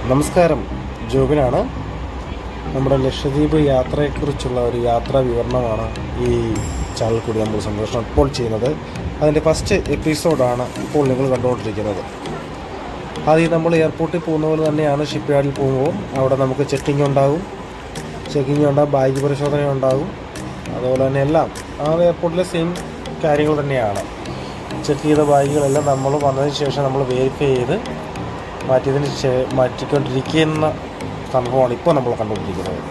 നമസ്കാരം ജോബിനാണ് നമ്മുടെ ലക്ഷദ്വീപ് യാത്രയെക്കുറിച്ചുള്ള ഒരു യാത്രാ വിവരണമാണ് ഈ ചാനൽ കൂടി നമ്മൾ സംപ്രേഷണം ഇപ്പോൾ ചെയ്യുന്നത് അതിൻ്റെ ഫസ്റ്റ് എപ്പിസോഡാണ് ഇപ്പോൾ നിങ്ങൾ കണ്ടുകൊണ്ടിരിക്കുന്നത് ആദ്യം നമ്മൾ എയർപോർട്ടിൽ പോകുന്ന പോലെ തന്നെയാണ് ഷിപ്പ് യാർഡിൽ പോകുമ്പോൾ അവിടെ നമുക്ക് ചെക്കിംഗ് ഉണ്ടാകും ചെക്കിംഗ് ഉണ്ടാകും ബാഗ് പരിശോധന ഉണ്ടാകും അതുപോലെ തന്നെ എല്ലാം ആ എയർപോർട്ടിലെ സെയിം കാര്യങ്ങൾ തന്നെയാണ് ചെക്ക് ചെയ്ത ബാഗുകളെല്ലാം നമ്മൾ വന്നതിന് ശേഷം നമ്മൾ വെരിഫൈ ചെയ്ത് മാറ്റിയതിന് ശേ മാറ്റിക്കൊണ്ടിരിക്കുന്ന സംഭവമാണ് ഇപ്പോൾ നമ്മൾ കണ്ടുകൊണ്ടിരിക്കുന്നത്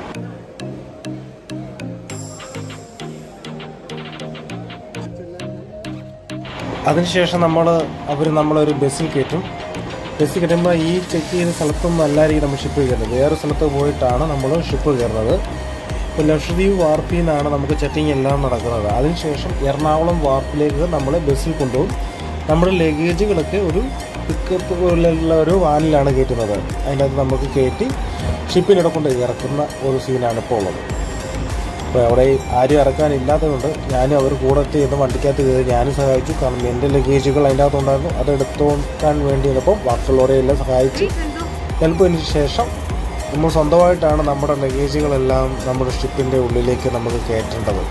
അതിനുശേഷം നമ്മൾ അവർ നമ്മളൊരു ബസ്സിൽ കയറ്റും ബസ്സിൽ കയറ്റുമ്പോൾ ഈ ചെക്ക് ചെയ്ത സ്ഥലത്തൊന്നും അല്ലായിരിക്കും നമ്മൾ ഷിപ്പ് കയറുന്നത് വേറെ സ്ഥലത്ത് പോയിട്ടാണ് നമ്മൾ ഷിപ്പ് കയറുന്നത് ഇപ്പോൾ ലക്ഷദ്വീപ് വാർപ്പിൽ നിന്നാണ് നമുക്ക് ചെക്കിങ് എല്ലാം നടക്കുന്നത് അതിനുശേഷം എറണാകുളം വാർപ്പിലേക്ക് നമ്മൾ ബസ്സിൽ കൊണ്ടുപോകും നമ്മുടെ ലഗേജുകളൊക്കെ ഒരു പിക്കപ്പ് പോലുള്ള ഒരു വാനിലാണ് കയറ്റുന്നത് അതിൻ്റെ അകത്ത് നമുക്ക് കയറ്റി ഷിപ്പിനിടെ കൊണ്ട് ഇറക്കുന്ന ഒരു സീനാണ് ഇപ്പോൾ ഉള്ളത് അപ്പോൾ അവിടെ ആരും ഇറക്കാനില്ലാത്തതുകൊണ്ട് ഞാനും അവർ കൂടെ ചെയ്യുന്ന വണ്ടിക്കകത്ത് കയറി ഞാനും സഹായിച്ചു കാരണം എൻ്റെ ലഗേജുകൾ അതിൻ്റെ അകത്തുണ്ടായിരുന്നു അത് എടുത്തോക്കാൻ വേണ്ടി വന്നപ്പോൾ ബാക്കിയുള്ളവരെയെല്ലാം സഹായിച്ച് ഹെൽപ്പിന് ശേഷം നമ്മൾ സ്വന്തമായിട്ടാണ് നമ്മുടെ ലഗേജുകളെല്ലാം നമ്മുടെ ഷിപ്പിൻ്റെ ഉള്ളിലേക്ക് നമുക്ക് കയറ്റേണ്ടത്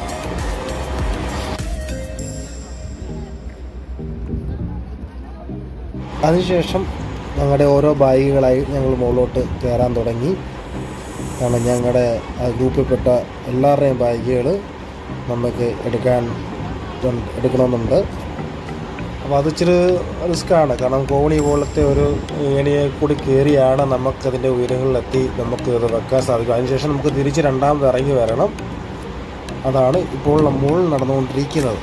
അതിനുശേഷം ഞങ്ങളുടെ ഓരോ ബാഗുകളായി ഞങ്ങൾ മുകളിലോട്ട് കയറാൻ തുടങ്ങി കാരണം ഞങ്ങളുടെ ആ ഗ്രൂപ്പിൽപ്പെട്ട എല്ലാവരുടെയും ബാഗുകൾ നമുക്ക് എടുക്കാൻ ഉണ്ട്- എടുക്കണമെന്നുണ്ട് അപ്പോൾ അത് ഇച്ചിരി റിസ്ക്കാണ് കാരണം കോണി പോലത്തെ ഒരു ഏണിയെ കൂടി കയറിയാണ് നമുക്കതിൻ്റെ ഉയരങ്ങളിലെത്തി നമുക്ക് ഇത് വെക്കാൻ സാധിക്കും അതിനുശേഷം നമുക്ക് തിരിച്ച് രണ്ടാമത് ഇറങ്ങി വരണം അതാണ് ഇപ്പോൾ നമ്മൾ നടന്നുകൊണ്ടിരിക്കുന്നത്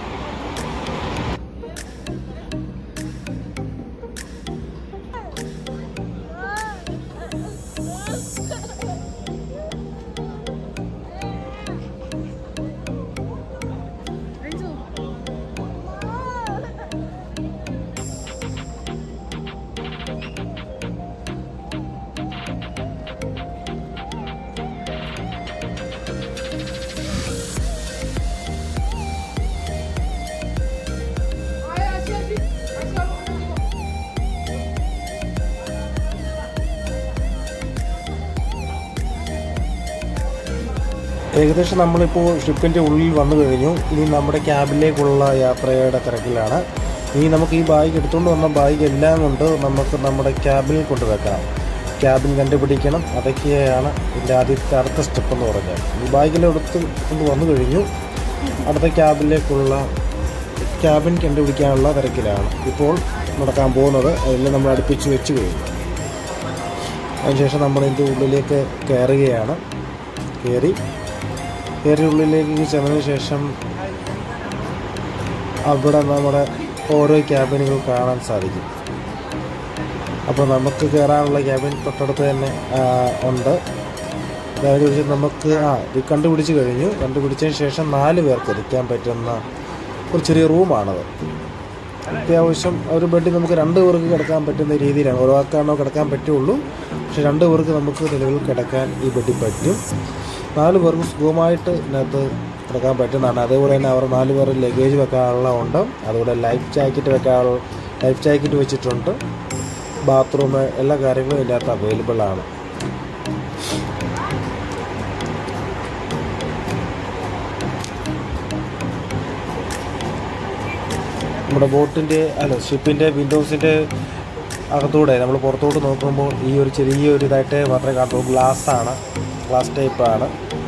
ഏകദേശം നമ്മളിപ്പോൾ ഷിപ്പിൻ്റെ ഉള്ളിൽ വന്നു കഴിഞ്ഞു ഇനി നമ്മുടെ ക്യാബിലേക്കുള്ള യാത്രയുടെ തിരക്കിലാണ് ഇനി നമുക്ക് ഈ ബാഗ് എടുത്തുകൊണ്ട് വന്ന ബാഗ് എല്ലാം കൊണ്ട് നമുക്ക് നമ്മുടെ ക്യാബിൽ കൊണ്ടുവെക്കണം ക്യാബിൻ കണ്ടുപിടിക്കണം അതൊക്കെയാണ് ഇതിൻ്റെ ആദ്യത്തെ അടുത്ത സ്റ്റെപ്പ് എന്ന് പറഞ്ഞാൽ ഈ ബാഗിൽ എടുത്ത് കൊണ്ട് വന്നു കഴിഞ്ഞു അടുത്ത ക്യാബിലേക്കുള്ള ക്യാബിൻ കണ്ടുപിടിക്കാനുള്ള തിരക്കിലാണ് ഇപ്പോൾ നടക്കാൻ പോകുന്നത് അതിൽ നമ്മൾ അടുപ്പിച്ച് വെച്ച് കഴിഞ്ഞു അതിനുശേഷം നമ്മൾ ഇതിൻ്റെ ഉള്ളിലേക്ക് കയറുകയാണ് കയറി കയറി ഉള്ളിലേക്ക് ചെന്നതിന് ശേഷം അവിടെ നമ്മുടെ ഓരോ ക്യാബിനുകൾ കാണാൻ സാധിക്കും അപ്പോൾ നമുക്ക് കയറാനുള്ള ക്യാബിൻ തൊട്ടടുത്ത് തന്നെ ആ, ഉണ്ട് അതായത് വെച്ച് നമുക്ക് ആ ഇത് കണ്ടുപിടിച്ച് കഴിഞ്ഞു കണ്ടുപിടിച്ചതിന് ശേഷം നാല് പേർക്ക് ഇരിക്കാൻ പറ്റുന്ന ഒരു ചെറിയ റൂമാണത് അത്യാവശ്യം ഒരു ബെഡിൽ നമുക്ക് രണ്ട് പേർക്ക് കിടക്കാൻ പറ്റുന്ന രീതിയിലാണ് ഒരാൾക്കാണോ കിടക്കാൻ പറ്റുള്ളൂ പക്ഷെ രണ്ട് പേർക്ക് നമുക്ക് നിലവിൽ കിടക്കാൻ ഈ ബെഡിൽ പറ്റും നാല് പേർക്ക് സുഖമായിട്ട് ഇതിനകത്ത് കിടക്കാൻ പറ്റുന്നതാണ് അതേപോലെ തന്നെ അവർ നാല് പേർ ലഗേജ് വെക്കാനുള്ള ഉണ്ട് അതുപോലെ ലൈഫ് ജാക്കറ്റ് വെക്കാനുള്ള ലൈഫ് ജാക്കറ്റ് വെച്ചിട്ടുണ്ട് ബാത്റൂം എല്ലാ കാര്യങ്ങളും ഇതിനകത്ത് അവൈലബിൾ ആണ് നമ്മുടെ ബോട്ടിൻ്റെ അല്ല ഷിപ്പിൻ്റെ വിൻഡോസിൻ്റെ അകത്തൂടെ നമ്മൾ പുറത്തോട്ട് നോക്കുമ്പോൾ ഈ ഒരു ചെറിയൊരു ഇതായിട്ട് മാത്രമേ കാണുള്ളൂ ഗ്ലാസ് ആണ് ഗ്ലാസ് ടൈപ്പ് ആണ്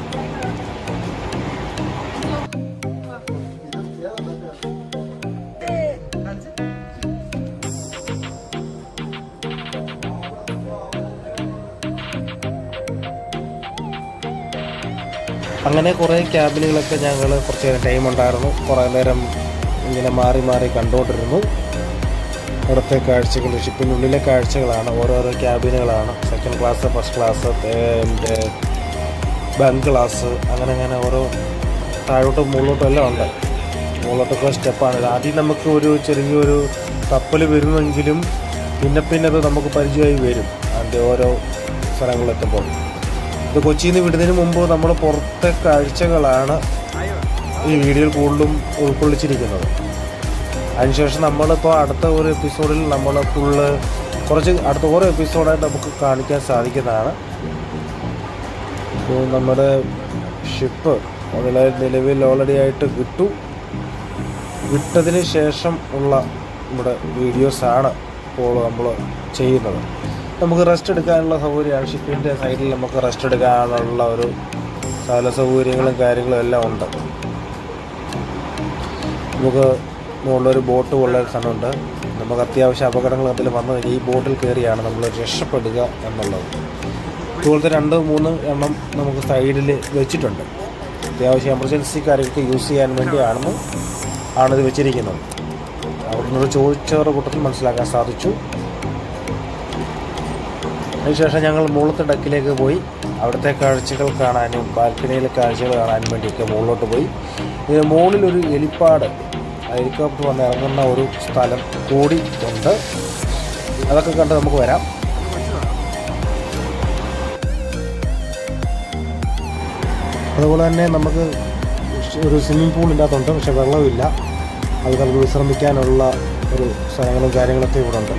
അങ്ങനെ കുറേ ക്യാബിനുകളൊക്കെ ഞങ്ങൾ കുറച്ച് നേരം ടൈം ഉണ്ടായിരുന്നു കുറേ നേരം ഇങ്ങനെ മാറി മാറി കണ്ടുകൊണ്ടിരുന്നു അവിടുത്തെ കാഴ്ചകൾ ഷിപ്പിനുള്ളിലെ കാഴ്ചകളാണ് ഓരോരോ ക്യാബിനുകളാണ് സെക്കൻഡ് ക്ലാസ് ഫസ്റ്റ് ക്ലാസ് എൻ്റെ ബങ്ക് ക്ലാസ് അങ്ങനെ അങ്ങനെ ഓരോ താഴോട്ടും മുകളിലോട്ടും എല്ലാം ഉണ്ട് മുകളിലോട്ടൊക്കെ സ്റ്റെപ്പാണ് ആദ്യം നമുക്ക് ഒരു ചെറിയൊരു കപ്പൽ വരുമെങ്കിലും പിന്നെ പിന്നെ അത് നമുക്ക് പരിചയമായി വരും അതിൻ്റെ ഓരോ സ്ഥലങ്ങളിലെത്തുമ്പോൾ ഇത് കൊച്ചിയിൽ നിന്ന് വിടുന്നതിന് മുമ്പ് നമ്മൾ പുറത്തെ കാഴ്ചകളാണ് ഈ വീഡിയോയിൽ കൂടുതലും ഉൾക്കൊള്ളിച്ചിരിക്കുന്നത് അതിനുശേഷം നമ്മളിപ്പോൾ അടുത്ത ഒരു എപ്പിസോഡിൽ നമ്മൾ ഫുള്ള് കുറച്ച് അടുത്ത ഓരോ എപ്പിസോഡായിട്ട് നമുക്ക് കാണിക്കാൻ സാധിക്കുന്നതാണ് ഇപ്പോൾ നമ്മുടെ ഷിപ്പ് അതിൽ നിലവിൽ ഓൾറെഡി ആയിട്ട് വിട്ടു വിട്ടതിന് ശേഷം ഉള്ള നമ്മുടെ വീഡിയോസാണ് ഇപ്പോൾ നമ്മൾ ചെയ്യുന്നത് നമുക്ക് റെസ്റ്റ് എടുക്കാനുള്ള സൗകര്യമാണ് ഷിപ്പിൻ്റെ സൈഡിൽ നമുക്ക് റെസ്റ്റ് എടുക്കാനുള്ള ഒരു സ്ഥല സൗകര്യങ്ങളും കാര്യങ്ങളും എല്ലാം ഉണ്ട് നമുക്ക് മുകളിലൊരു ബോട്ട് പോലുള്ള ഒരു സ്ഥലമുണ്ട് നമുക്ക് അത്യാവശ്യം അപകടങ്ങൾ അതിൽ വന്നു കഴിഞ്ഞാൽ ഈ ബോട്ടിൽ കയറിയാണ് നമ്മൾ രക്ഷപ്പെടുക എന്നുള്ളത് ഇതുപോലത്തെ രണ്ട് മൂന്ന് എണ്ണം നമുക്ക് സൈഡിൽ വെച്ചിട്ടുണ്ട് അത്യാവശ്യം എമർജൻസി കാര്യങ്ങൾക്ക് യൂസ് ചെയ്യാൻ വേണ്ടിയാണെന്ന് ആണിത് വെച്ചിരിക്കുന്നത് അവിടെ നിന്ന് ചോദിച്ചവരുടെ കൂട്ടത്തിൽ മനസ്സിലാക്കാൻ സാധിച്ചു അതിനുശേഷം ഞങ്ങൾ മുകളിലത്തെ ഡക്കിലേക്ക് പോയി അവിടുത്തെ കാഴ്ചകൾ കാണാനും ബാൽക്കണിയിലെ കാഴ്ചകൾ കാണാനും വേണ്ടിയൊക്കെ മുകളിലോട്ട് പോയി ഇതിന് മുകളിൽ ഒരു എലിപ്പാട് ഹെലികോപ്റ്റർ വന്ന് ഇറങ്ങുന്ന ഒരു സ്ഥലം കൂടി ഉണ്ട് അതൊക്കെ കണ്ട് നമുക്ക് വരാം അതുപോലെ തന്നെ നമുക്ക് ഒരു സ്വിമ്മിംഗ് പൂൾ ഇതിനകത്തുണ്ട് പക്ഷെ വെള്ളമില്ല അത് നമുക്ക് വിശ്രമിക്കാനുള്ള ഒരു സ്ഥലങ്ങളും കാര്യങ്ങളൊക്കെ ഇവിടെ ഉണ്ട്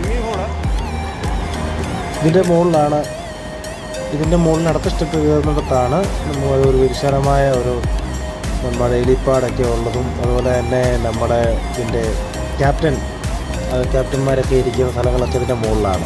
ഇതിൻ്റെ മുകളിലാണ് ഇതിൻ്റെ മുകളിൽ അടുത്ത സ്റ്റെപ്പ് കയറുന്നിടത്താണ് നമ്മൾ ഒരു വിശാലമായ ഒരു നമ്മുടെ എലിപ്പാടൊക്കെ ഉള്ളതും അതുപോലെ തന്നെ നമ്മുടെ ഇതിൻ്റെ ക്യാപ്റ്റൻ അത് ക്യാപ്റ്റന്മാരൊക്കെ ഇരിക്കുന്ന സ്ഥലങ്ങളൊക്കെ ഇതിൻ്റെ മുകളിലാണ്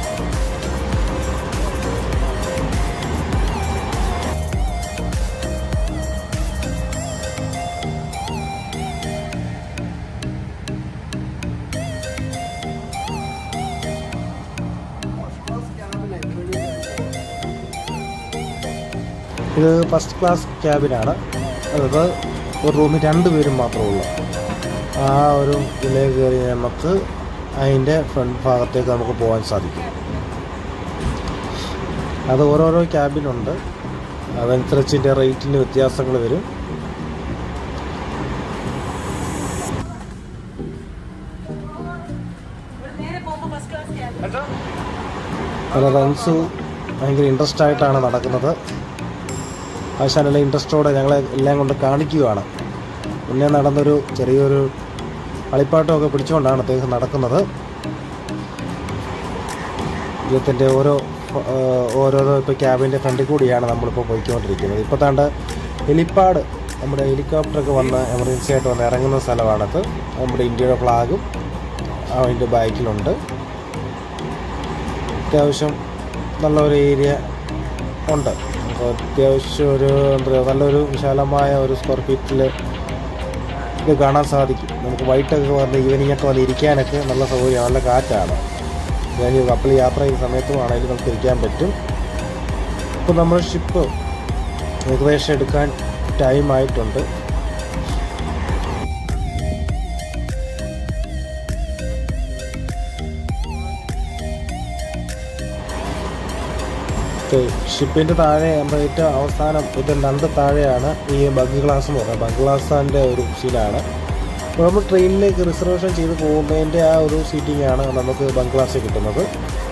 ഇത് ഫസ്റ്റ് ക്ലാസ് ക്യാബിനാണ് അതായത് ഒരു റൂമിൽ രണ്ട് പേരും മാത്രമേ ഉള്ളൂ ആ ഒരു ഇതിലേക്ക് കയറി നമുക്ക് അതിൻ്റെ ഫ്രണ്ട് ഭാഗത്തേക്ക് നമുക്ക് പോകാൻ സാധിക്കും അത് ഓരോരോ ക്യാബിനുണ്ട് അതനുസരിച്ച് ഇതിൻ്റെ റേറ്റിന് വ്യത്യാസങ്ങൾ വരും പല റൺസ് ഭയങ്കര ഇൻട്രസ്റ്റ് ആയിട്ടാണ് നടക്കുന്നത് ആശാനുള്ള ഇൻട്രസ്റ്റോടെ ഞങ്ങളെ എല്ലാം കൊണ്ട് കാണിക്കുകയാണ് മുന്നേ നടന്നൊരു ചെറിയൊരു കളിപ്പാട്ടമൊക്കെ പിടിച്ചുകൊണ്ടാണ് അദ്ദേഹം നടക്കുന്നത് ജീവിതത്തിൻ്റെ ഓരോ ആ, ഓരോരോ ഇപ്പോൾ ക്യാബിൻ്റെ ഫ്രണ്ടിൽ കൂടിയാണ് നമ്മളിപ്പോൾ പോയിക്കൊണ്ടിരിക്കുന്നത് ഇപ്പോൾ താണ്ട് ഹെലിപ്പാഡ് നമ്മുടെ ഹെലികോപ്റ്ററൊക്കെ വന്ന് എമർജൻസി ആയിട്ട് വന്ന് ഇറങ്ങുന്ന സ്ഥലമാണത് നമ്മുടെ ഇന്ത്യയുടെ ഫ്ലാഗും അതിൻ്റെ ബാക്കിലുണ്ട് അത്യാവശ്യം നല്ല ഒരു ഏരിയ ഉണ്ട് അപ്പോൾ അത്യാവശ്യം ഒരു എന്താ പറയുക നല്ലൊരു വിശാലമായ ഒരു സ്ക്വയർ ഫീറ്റിൽ ഇത് കാണാൻ സാധിക്കും നമുക്ക് വൈകിട്ടൊക്കെ വന്ന് ഈവനിങ് ഒക്കെ വന്ന് ഇരിക്കാനൊക്കെ നല്ല സൗകര്യം നല്ല കാറ്റാണ് ഞാൻ കപ്പൽ യാത്ര ചെയ്യുന്ന സമയത്തും ആണെങ്കിലും നമുക്ക് ഇരിക്കാൻ പറ്റും ഇപ്പോൾ നമ്മുടെ ഷിപ്പ് ഏകദേശം എടുക്കാൻ ടൈം ആയിട്ടുണ്ട് ഷിപ്പിൻ്റെ താഴെ നമ്മുടെ ഏറ്റവും അവസാനം ഇതിൽ രണ്ട് താഴെയാണ് ഈ ബഗ് ഗ്ലാസ് എന്ന് പറയുന്നത് ബഗ് ഗ്ലാസിൻ്റെ ഒരു സീനാണ് അപ്പോൾ നമ്മൾ ട്രെയിനിലേക്ക് റിസർവേഷൻ ചെയ്ത് പോകുന്നതിൻ്റെ ആ ഒരു സീറ്റിംഗ് ആണ് നമുക്ക് ബഗ് ഗ്ലാസ് കിട്ടുന്നത്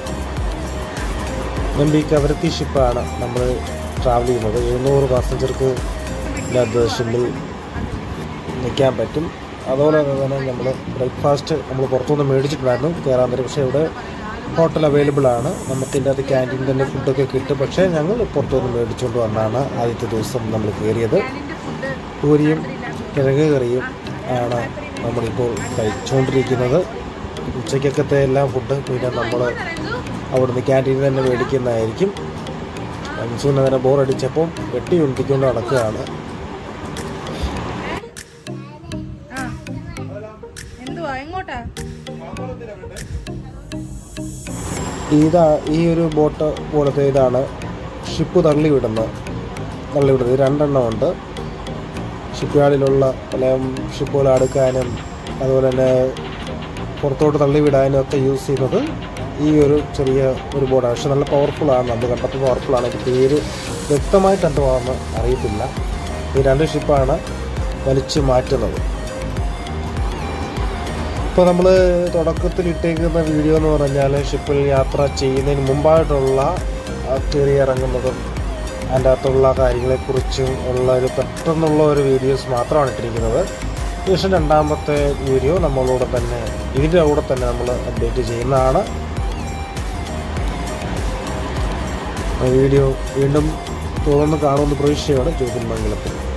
എം ബി കവരത്തി ഷിപ്പാണ് നമ്മൾ ട്രാവൽ ചെയ്യുന്നത് എഴുന്നൂറ് പാസഞ്ചർക്ക് ഇതിനകത്ത് ഷിപ്പിൽ നിൽക്കാൻ പറ്റും അതുപോലെ തന്നെ നമ്മൾ ബ്രേക്ക്ഫാസ്റ്റ് നമ്മൾ പുറത്തുനിന്ന് മേടിച്ചിട്ടുണ്ടായിരുന്നു കയറാൻ നേരം പക്ഷേ ഇവിടെ ഹോട്ടൽ അവൈലബിൾ ആണ് നമുക്ക് ഇതിൻ്റെ അകത്ത് ക്യാൻറ്റീൻ തന്നെ ഫുഡൊക്കെ കിട്ടും പക്ഷേ ഞങ്ങൾ പുറത്തുനിന്ന് മേടിച്ചുകൊണ്ട് വന്നാണ് ആദ്യത്തെ ദിവസം നമ്മൾ കയറിയത് പൂരിയും കിഴങ്ങ് കറിയും ആണ് നമ്മളിപ്പോൾ കഴിച്ചുകൊണ്ടിരിക്കുന്നത് ഉച്ചയ്ക്കൊക്കത്തെ എല്ലാ ഫുഡ് പിന്നെ നമ്മൾ അവിടുന്ന് ക്യാൻറ്റീനിൽ തന്നെ മേടിക്കുന്നതായിരിക്കും മൻസൂൺ അങ്ങനെ ബോറടിച്ചപ്പം വെട്ടി ഉണ്ടിക്കൊണ്ട് നടക്കുകയാണ് ആ എന്തുവാ എങ്ങോട്ടാ ഇതാ ഈ ഒരു ബോട്ട് പോലത്തെ ഇതാണ് ഷിപ്പ് തള്ളിവിടുന്നത് തള്ളിവിടുന്നത് ഇത് രണ്ടെണ്ണം ഉണ്ട് ഷിപ്പ് യാർഡിലുള്ള പല ഷിപ്പുകൾ അടുക്കാനും അതുപോലെ തന്നെ പുറത്തോട്ട് തള്ളിവിടാനും ഒക്കെ യൂസ് ചെയ്യുന്നത് ഈ ഒരു ചെറിയ ഒരു ബോർഡാണ് പക്ഷെ നല്ല പവർഫുള്ളാണ് നമ്മൾ കണ്ടപ്പോൾ പവർഫുള്ളാണ് എനിക്ക് പേര് വ്യക്തമായിട്ട് എന്തുവാണെന്ന് അറിയത്തില്ല ഈ രണ്ട് ഷിപ്പാണ് വലിച്ചു മാറ്റുന്നത് ഇപ്പോൾ നമ്മൾ തുടക്കത്തിൽ ഇട്ടേക്കുന്ന വീഡിയോ എന്ന് പറഞ്ഞാൽ ഷിപ്പിൽ യാത്ര ചെയ്യുന്നതിന് മുമ്പായിട്ടുള്ള ആ കയറി ഇറങ്ങുന്നതും അതിൻ്റെ അകത്തുള്ള കാര്യങ്ങളെക്കുറിച്ചും ഉള്ള ഒരു പെട്ടെന്നുള്ള ഒരു വീഡിയോസ് മാത്രമാണ് ഇട്ടിരിക്കുന്നത് ശേഷം രണ്ടാമത്തെ വീഡിയോ നമ്മളോട് തന്നെ ഇതിൻ്റെ കൂടെ തന്നെ നമ്മൾ അപ്ഡേറ്റ് ചെയ്യുന്നതാണ് ആ വീഡിയോ വീണ്ടും തുറന്ന് കാണുമെന്ന് പ്രതീക്ഷയോടെ ജ്യോതിർമംഗലത്തിൽ